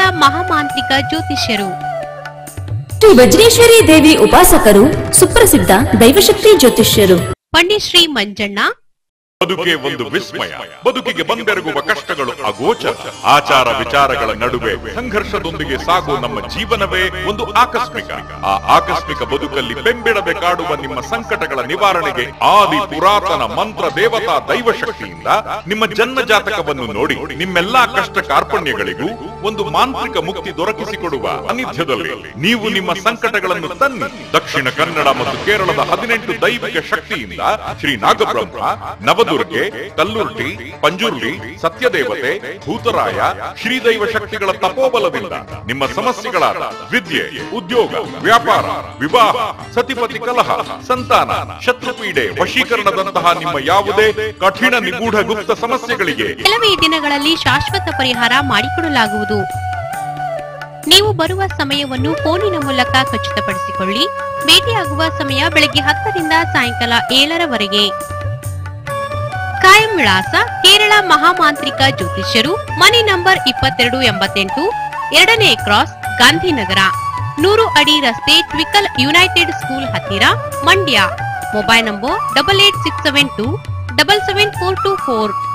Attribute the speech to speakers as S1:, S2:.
S1: ಕೇರಳ ಮಹಾಮಾಂತ್ರಿಕ ಜ್ಯೋತಿಷ್ಯರು
S2: ಶ್ರೀ ವಜ್ರೇಶ್ವರಿ ದೇವಿ ಉಪಾಸಕರು ಸುಪ್ರಸಿದ್ಧ ದೈವಶಕ್ತಿ ಜ್ಯೋತಿಷ್ಯರು
S1: ಪಂಡಿತ್ ಶ್ರೀ ಮಂಜಣ್ಣ
S3: ಬದುಕೆ ಒಂದು ವಿಸ್ಮಯ ಬದುಕಿಗೆ ಬಂದೆರಗುವ ಕಷ್ಟಗಳು ಅಗೋಚರ ಆಚಾರ ವಿಚಾರಗಳ ನಡುವೆ ಸಂಘರ್ಷದೊಂದಿಗೆ ಸಾಗುವ ನಮ್ಮ ಜೀವನವೇ ಒಂದು ಆಕಸ್ಮಿಕ ಆ ಆಕಸ್ಮಿಕ ಬದುಕಲ್ಲಿ ಬೆಂಬಿಡದೆ ಕಾಡುವ ನಿಮ್ಮ ಸಂಕಟಗಳ ನಿವಾರಣೆಗೆ ಆದಿ ಪುರಾತನ ಮಂತ್ರ ದೇವತಾ ದೈವಶಕ್ತಿಯಿಂದ ನಿಮ್ಮ ಜನ್ಮ ಜಾತಕವನ್ನು ನೋಡಿ ನಿಮ್ಮೆಲ್ಲಾ ಕಷ್ಟ ಕಾರ್ಪಣ್ಯಗಳಿಗೂ ಒಂದು ಮಾಂತ್ರಿಕ ಮುಕ್ತಿ ದೊರಕಿಸಿಕೊಡುವ ಸಾನ್ನಿಧ್ಯದಲ್ಲಿ ನೀವು ನಿಮ್ಮ ಸಂಕಟಗಳನ್ನು ತನ್ನಿ ದಕ್ಷಿಣ ಕನ್ನಡ ಮತ್ತು ಕೇರಳದ ಹದಿನೆಂಟು ದೈವಿಕ ಶಕ್ತಿಯಿಂದ ಶ್ರೀ ನಾಗಬ್ರಹ್ಮ ನವದುರ್ಗೆ ಕಲ್ಲುರ್ಟಿ ಪಂಜುರ್ಲಿ ಸತ್ಯದೇವತೆ ಭೂತರಾಯ ಶ್ರೀದೈವ ಶಕ್ತಿಗಳ ತಪೋಬಲದಿಂದ ನಿಮ್ಮ ಸಮಸ್ಯೆಗಳಾದ ವಿದ್ಯೆ ಉದ್ಯೋಗ ವ್ಯಾಪಾರ ವಿವಾಹ ಸತಿಪತಿ ಕಲಹ ಸಂತಾನ ಶತ್ರುಪೀಡೆ ವಶೀಕರಣದಂತಹ ನಿಮ್ಮ ಯಾವುದೇ ಕಠಿಣ ನಿಗೂಢ ಗುಪ್ತ ಸಮಸ್ಯೆಗಳಿಗೆ
S1: ಕೆಲವೇ ದಿನಗಳಲ್ಲಿ ಶಾಶ್ವತ ಪರಿಹಾರ ಮಾಡಿಕೊಡಲಾಗುವುದು ನೀವು ಬರುವ ಸಮಯವನ್ನು ಫೋನಿನ ಮೂಲಕ ಖಚಿತಪಡಿಸಿಕೊಳ್ಳಿ ಭೇಟಿಯಾಗುವ ಸಮಯ ಬೆಳಗ್ಗೆ ಹತ್ತರಿಂದ ಸಾಯಂಕಾಲ ಏಳರವರೆಗೆ ಕಾಯಂ ವಿಳಾಸ ಕೇರಳ ಮಹಾಮಾಂತ್ರಿಕ ಜ್ಯೋತಿಷ್ಯರು ಮನೆ ನಂಬರ್ ಇಪ್ಪತ್ತೆರಡು ಎಂಬತ್ತೆಂಟು ಎರಡನೇ ಕ್ರಾಸ್ ಗಾಂಧಿನಗರ ನೂರು ಅಡಿ ರಸ್ತೆ ಟ್ವಿಕಲ್ ಯುನೈಟೆಡ್ ಸ್ಕೂಲ್ ಹತ್ತಿರ Mandya mobile number double eight six seven two double seven four two four